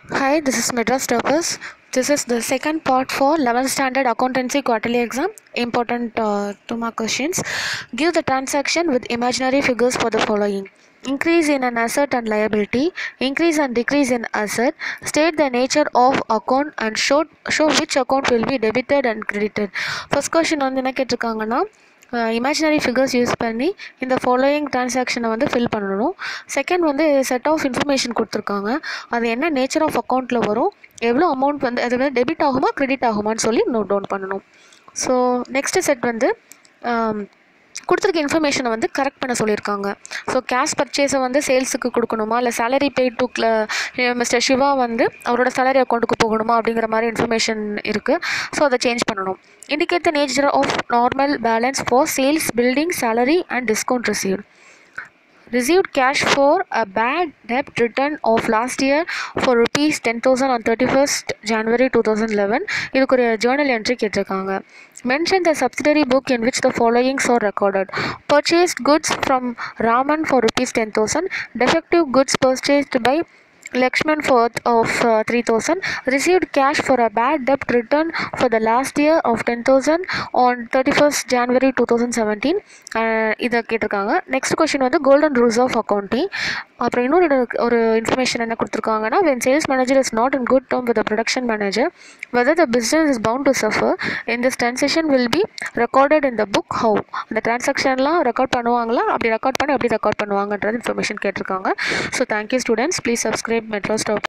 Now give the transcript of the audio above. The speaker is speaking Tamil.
Hi, this is Madras Toppers. This is the second part for 11th standard accountancy quarterly exam. Important uh, two mark questions. Give the transaction with imaginary figures for the following. Increase in an asset and liability, increase and decrease in asset, state the nature of account and show, show which account will be debited and credited. First question வந்து என்ன கேட்டிருக்காங்கன்னா இமேஜினரி ஃபிகர்ஸ் யூஸ் பண்ணி இந்த ஃபாலோயிங் டிரான்சாக்ஷனை வந்து ஃபில் பண்ணணும் செகண்ட் வந்து செட் ஆஃப் இன்ஃபர்மேஷன் கொடுத்துருக்காங்க அது என்ன நேச்சர் ஆஃப் அக்கௌண்ட்டில் வரும் எவ்வளோ அமௌண்ட் வந்து அது வந்து டெபிட் ஆகுமா கிரெடிட் ஆகுமான்னு சொல்லி நோட் டவுன் பண்ணணும் ஸோ நெக்ஸ்ட் செட் வந்து ஆம், கொடுத்துருக்க இன்ஃபர்மேஷனை வந்து கரெக்ட் பண்ண சொல்லியிருக்காங்க ஸோ கேஷ் பர்ச்சேஸை வந்து சேல்ஸுக்கு கொடுக்கணுமா இல்லை salary pay to mister Siva வந்து அவரோட சேலரி அக்கௌண்ட்டுக்கு போகணுமா அப்படிங்கிற மாதிரி இன்ஃபர்மேஷன் இருக்குது ஸோ அதை சேஞ்ச் பண்ணணும் indicate the nature of normal balance for sales building salary and discount received received cash for a bad debt return of last year for rupees 10000 on 31st January 2011 இதுக்கு ஒரு journal entry கேட்டிருக்காங்க mention the subsidiary book in which the followings are recorded purchased goods from Raman for rupees 10000 defective goods purchased by Lakshman for of uh, 3000 received cash for a bad debt return for the last year of 10000 on 31st January 2017 uh, இதை கேட்டிருக்காங்க நெக்ஸ்ட் கொஷின் வந்து கோல்டன் ரூல்ஸ் ஆஃப் அக்கௌண்டிங் அப்புறம் இன்னொரு ஒரு- ஒரு இன்ஃபர்மேஷன் என்ன கொடுத்துருக்காங்கன்னா when sales manager is not in good term with the production manager whether the business is bound to suffer in this transaction will be recorded in the book how அந்த டிரான்சாக்ஷன்லாம் ரெக்கார்ட் பண்ணுவாங்களா அப்படி ரெக்கார்ட் பண்ணி எப்படி ரெக்கார்ட் பண்ணுவாங்கன்றது இன்ஃபர்மேஷன் கேட்டிருக்காங்க so thank you students please subscribe metro stop